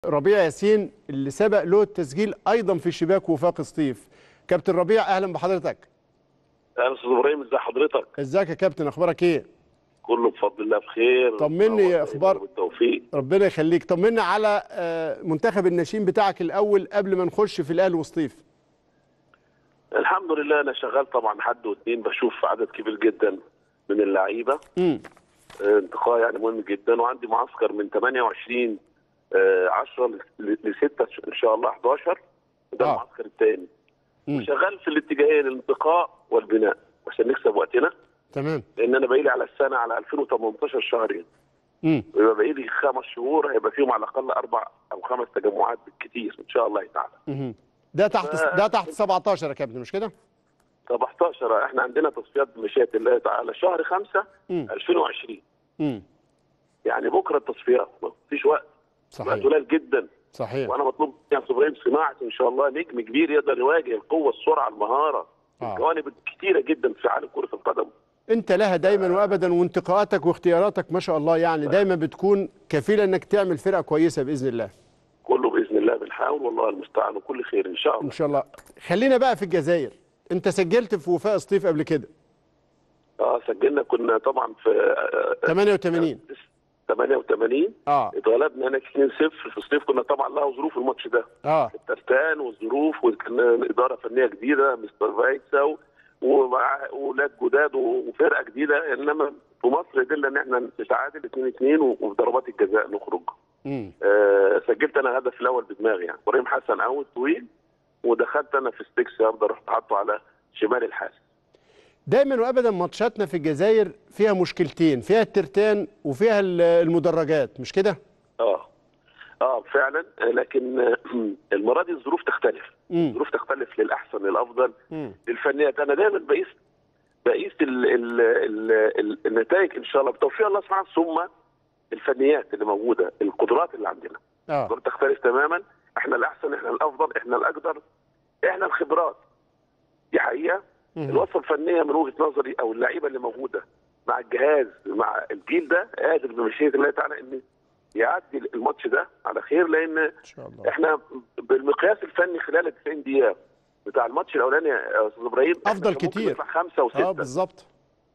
ربيع ياسين اللي سبق له التسجيل ايضا في شباك وفاق سطيف كابتن ربيع اهلا بحضرتك اهلا استاذ ابراهيم ازي حضرتك ازيك يا كابتن اخبارك ايه كله بفضل الله بخير طمني اخبار بالتوفيق ربنا يخليك طمنا على آه، منتخب الناشئين بتاعك الاول قبل ما نخش في الاهلي وسطيف الحمد لله انا شغال طبعا حد واثنين بشوف عدد كبير جدا من اللعيبه امم آه، انتقاء يعني مهم جدا وعندي معسكر من 28 آه، 10 ل 6 ان شاء الله 11 ده آه. المعسكر الثاني مم. شغال في الاتجاهين الانتقاء والبناء عشان نكسب وقتنا تمام لان انا باقي لي على السنه على 2018 شهرين امم ويبقى باقي لي خمس شهور هيبقى فيهم على الاقل اربع او خمس تجمعات بالكثير ان شاء الله تعالى مهم. ده تحت ف- ده تحت 17 يا كابتن مش كده 17 احنا عندنا تصفيات بمشيئه الله تعالى شهر 5 مم. 2020 امم يعني بكره التصفيات مفيش وقت وقت صحيح قليل جدا صحيح وانا مطلوب يا استاذ ابراهيم صناعه ان شاء الله نجم كبير يقدر يواجه القوه السرعه المهاره آه. الجوانب الكثيره جدا في عالم كره القدم انت لها دايما وابدا وانتقاءاتك واختياراتك ما شاء الله يعني دايما بتكون كفيله انك تعمل فرقه كويسه باذن الله كله باذن الله بنحاول والله المستعان وكل خير ان شاء الله ان شاء الله خلينا بقى في الجزائر انت سجلت في وفاء سطيف قبل كده اه سجلنا كنا طبعا في آه، 88 88 اه اتغلبنا هناك 2-0 في الصيف كنا طبعا لها ظروف الماتش ده اه الترتان والظروف وكان اداره فنيه جديده مستر فايتسا و- ومع اولاد جداد وفرقه جديده انما في مصر قدرنا ان احنا نتعادل 2 2 وفي ضربات الجزاء نخرج امم آه سجلت انا الهدف الاول بدماغي يعني ابراهيم حسن اوت طويل ودخلت انا في ستيكس يارده رحت حاطه على شمال الحارس دايما وابدا ماتشاتنا في الجزائر فيها مشكلتين فيها الترتان وفيها ال- المدرجات مش كده اه اه فعلا آه، لكن آه، المره دي الظروف تختلف امم الظروف تختلف للاحسن للافضل امم للفنيات انا دايما بقيس بقيس ال ال ال ال النتائج ان شاء الله بتوفيق الله سبحانه ثم الفنيات اللي موجوده القدرات اللي عندنا اه القدرات تختلف تماما احنا الاحسن احنا الافضل احنا الاقدر احنا الخبرات دي حقيقه مهم. الوصفه الفنيه من وجهه نظري او اللعيبه اللي موجوده مع الجهاز مع الجيل ده قادر بمشيئه الله تعالى ان يعدي الماتش ده على خير لان ان شاء الله احنا بالمقياس الفني خلال ال 90 دقيقه بتاع الماتش الاولاني يا استاذ ابراهيم إحنا أفضل كان ممكن كتير. نطلع خمسه اه وسته بالظبط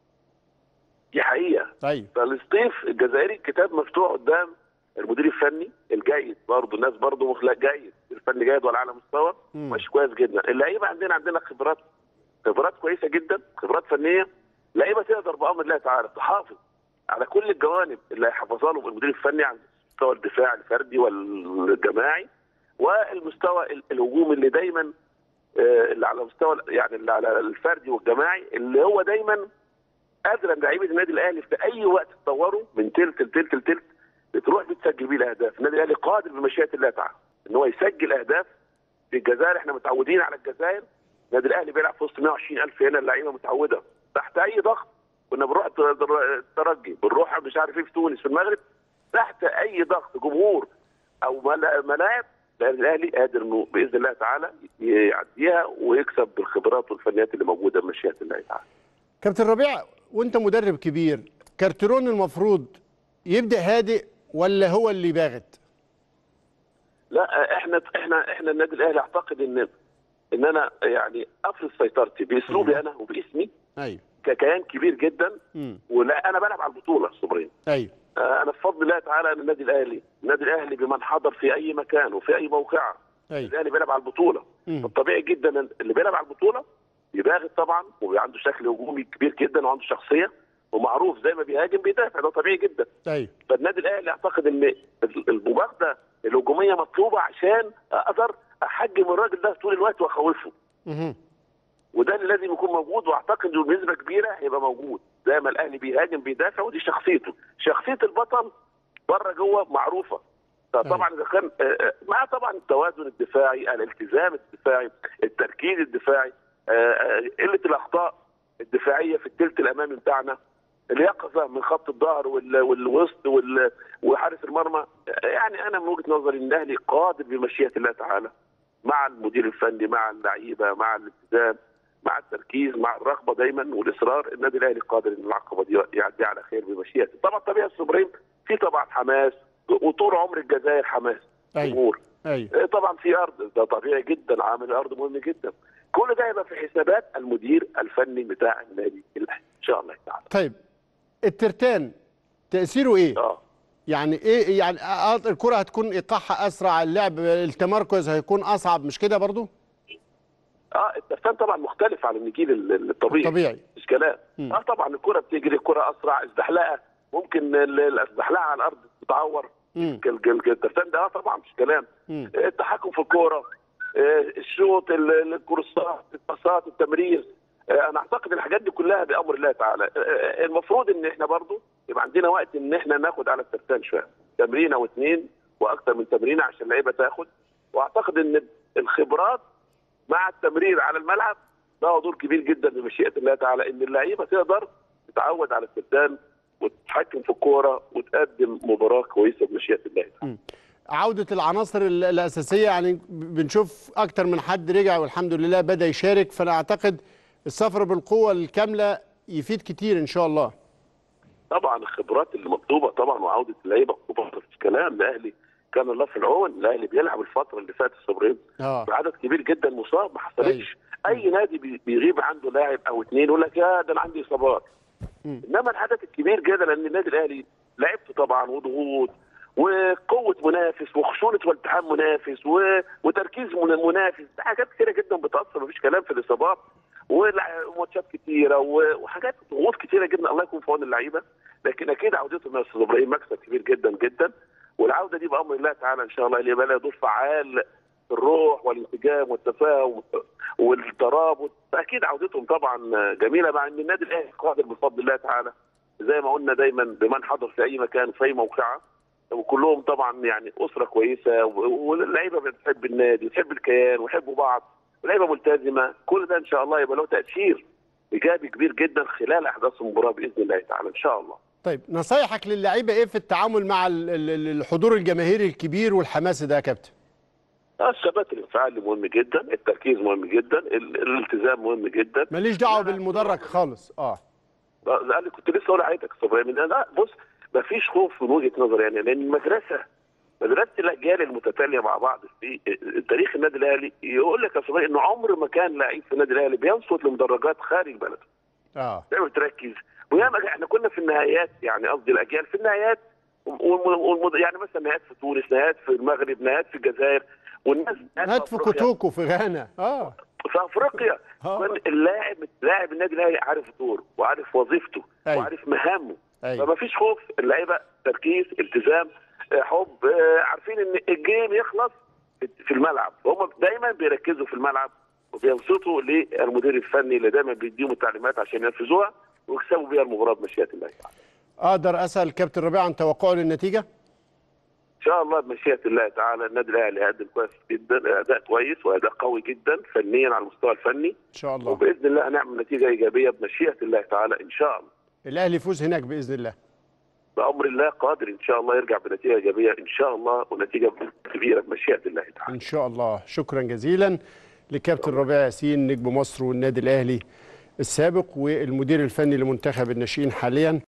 دي حقيقه ايوه فالسطيف الجزائري الكتاب مفتوح قدام المدير الفني الجيد برضه الناس برضه مخلق جيد الفني جيد وعلى اعلى مستوى مم. ماشي كويس جدا اللعيبه عندنا عندنا خبرات خبرات كويسه جدا خبرات فنيه لعيبه تقدر بامر الله تعالى تحافظ على كل الجوانب اللي هيحفظها لهم المدير الفني على المستوى الدفاع الفردي والجماعي والمستوى ال- الهجومي اللي دايما آه، اللي على مستوى يعني اللي على الفردي والجماعي اللي هو دايما قادره لعيبه النادي الاهلي في اي وقت تطوروا من تلت لتلت لتلت بتروح بتسجل بيه الاهداف، النادي الاهلي قادر بمشيئه الله تعالى ان هو يسجل اهداف في الجزائر احنا متعودين على الجزائر النادي الاهلي بيلعب في وسط 120 الف هنا اللعيبه متعوده تحت اي ضغط كنا بنروح التر- الترجي بنروح مش عارف ايه في تونس في المغرب تحت اي ضغط جمهور او ملا- ملاعب النادي الاهلي قادر انه باذن الله تعالى يعديها ويكسب بالخبرات والفنيات اللي موجوده بمشيئه الله تعالى كابتن ربيع وانت مدرب كبير كارترون المفروض يبدا هادئ ولا هو اللي باغت لا احنا احنا احنا النادي الاهلي اعتقد ان ان انا يعني افرض سيطرتي باسلوبي انا وباسمي ايوه ككيان كبير جدا امم ولا انا بلعب على البطوله صبرين ايوه آه، انا بفضل الله تعالى ان النادي الاهلي النادي الاهلي بمن حضر في اي مكان وفي اي موقع ايوه الاهلي بيلعب على البطوله مم. فالطبيعي جدا إن اللي بيلعب على البطوله بيباغت طبعا وعنده شكل هجومي كبير جدا وعنده شخصيه ومعروف زي ما بيهاجم بيدافع ده طبيعي جدا ايوه فالنادي الاهلي اعتقد ان المباغته الهجوميه مطلوبه عشان اقدر احجم الراجل ده طول الوقت واخوفه مهم. وده اللي لازم يكون موجود واعتقد انه بنسبه كبيره هيبقى موجود زي ما الاهلي بيهاجم بيدافع ودي شخصيته شخصيه البطل بره جوه معروفه فطبعا اذا كان آه، آه، مع طبعا التوازن الدفاعي الالتزام الدفاعي التركيز الدفاعي آه، آه، قله الاخطاء الدفاعيه في الثلث الامامي بتاعنا اليقظه من خط الظهر وال- والوسط وال- وحارس المرمى آه، يعني انا من وجهه نظري ان الاهلي قادر بمشيئه الله تعالى مع المدير الفني مع اللعيبه مع الالتزام مع التركيز مع الرغبه دايما والاصرار النادي الاهلي قادر ان العقبه دي يعدي على خير بمشيئته طبعا طبيعه الصبرين في طبعا حماس وطول عمر الجزائر حماس أيوة. جمهور ايوه إيه طبعا في ارض ده طبيعي جدا عامل الارض مهم جدا كل ده يبقى في حسابات المدير الفني بتاع النادي الاهلي ان شاء الله تعالى طيب الترتان تاثيره ايه اه يعني ايه يعني آه، الكره هتكون ايقاعها اسرع اللعب التمركز هيكون اصعب مش كده برضو اه التفتان طبعا مختلف عن النجيل ال- الطبيعي طبيعي مش كلام مم. اه طبعا الكره بتجري الكره اسرع ازدحلقه ممكن ال- ال- الازدحلقه على الارض تتعور مم. الج- الج- التفتان ده اه طبعا مش كلام مم. آه، التحكم في الكوره آه، الشوط ال- ال- الكورسات الباصات التمرير آه، انا اعتقد الحاجات دي كلها بامر الله تعالى آه، آه، المفروض ان احنا برضو يبقى عندنا وقت ان احنا ناخد على التفتان شويه تمرينه واثنين واكثر من تمرينه عشان اللعيبه تاخد واعتقد ان الخبرات مع التمرير على الملعب له دور كبير جدا بمشيئه الله تعالى ان اللعيبه تقدر تتعود على التفتان وتتحكم في الكوره وتقدم مباراه كويسه بمشيئه الله تعالى. عودة العناصر ال- الأساسية يعني بنشوف أكتر من حد رجع والحمد لله بدأ يشارك فأنا أعتقد السفر بالقوة الكاملة يفيد كتير إن شاء الله طبعا الخبرات اللي مطلوبه طبعا وعوده اللعيبه مطلوبه مش كلام الاهلي كان الله في العون الاهلي بيلعب الفتره اللي فاتت صبرين اه بعدد كبير جدا مصاب ما حصلتش اي نادي بي- بيغيب عنده لاعب او اثنين يقول لك يا ده انا عندي اصابات مم. انما العدد الكبير جدا لان النادي الاهلي لعبته طبعا وضغوط وقوه منافس وخشونه والتحام منافس و... وتركيز من المنافس ده حاجات كتيره جدا بتاثر مفيش كلام في الاصابات ولع- وماتشات كتيره و... وحاجات ضغوط كتيره جدا الله يكون في عون اللعيبه لكن اكيد عودتهم يا استاذ ابراهيم مكسب كبير جدا جدا والعوده دي بامر الله تعالى ان شاء الله اللي يبقى لها دور فعال في الروح والانسجام والتفاهم والترابط فاكيد عودتهم طبعا جميله مع ان النادي الاهلي قادر بفضل الله تعالى زي ما قلنا دايما بمن حضر في اي مكان في اي موقعه وكلهم طبعا يعني اسره كويسه و- واللعيبه بتحب النادي وتحب الكيان ويحبوا بعض ولعيبه ملتزمه كل ده ان شاء الله يبقى له تاثير ايجابي كبير جدا خلال احداث المباراه باذن الله تعالى ان شاء الله طيب نصايحك للعيبة إيه في التعامل مع ال- ال- الحضور الجماهيري الكبير والحماس ده يا كابتن الثبات الانفعالي مهم جدا التركيز مهم جدا ال- الالتزام مهم جدا ماليش دعوة بالمدرج خالص اه لا انا كنت لسه اقول لحضرتك يا ابراهيم إن لا بص مفيش خوف من وجهه نظري يعني لان المدرسه مدرسه الاجيال المتتاليه مع بعض في تاريخ النادي الاهلي يقول لك يا صبري انه عمر ما كان لعيب في النادي الاهلي بينصت لمدرجات خارج بلده اه دايما تركز وياما احنا كنا في النهايات يعني قصدي الاجيال في النهايات والم- والمد... يعني مثلا نهايات في تونس نهايات في المغرب نهايات في الجزائر والناس هات في أفريقيا. كوتوكو في غانا اه في افريقيا آه. كان اللاعب لاعب النادي الاهلي عارف دوره وعارف وظيفته أيوة. وعارف مهامه أيوة. فما فيش خوف اللعيبه تركيز التزام آه، حب آه، عارفين ان الجيم يخلص في الملعب هم دايما بيركزوا في الملعب وبينصتوا للمدير الفني اللي دايما بيديهم التعليمات عشان ينفذوها ويكسبوا بيها المباراه بمشيئه الله تعالى. اقدر اسال كابتن ربيع عن توقعه للنتيجه ان شاء الله بمشيئه الله تعالى النادي الاهلي هيقدم كويس جدا اداء كويس واداء قوي جدا فنيا على المستوى الفني ان شاء الله وباذن الله هنعمل نتيجه ايجابيه بمشيئه الله تعالى ان شاء الله. الاهلي يفوز هناك باذن الله بامر الله قادر ان شاء الله يرجع بنتيجه ايجابيه ان شاء الله ونتيجه كبيره بمشيئه الله تعالى. ان شاء الله شكرا جزيلا لكابتن ربيع ياسين نجم مصر والنادي الاهلي السابق والمدير الفني لمنتخب الناشئين حاليا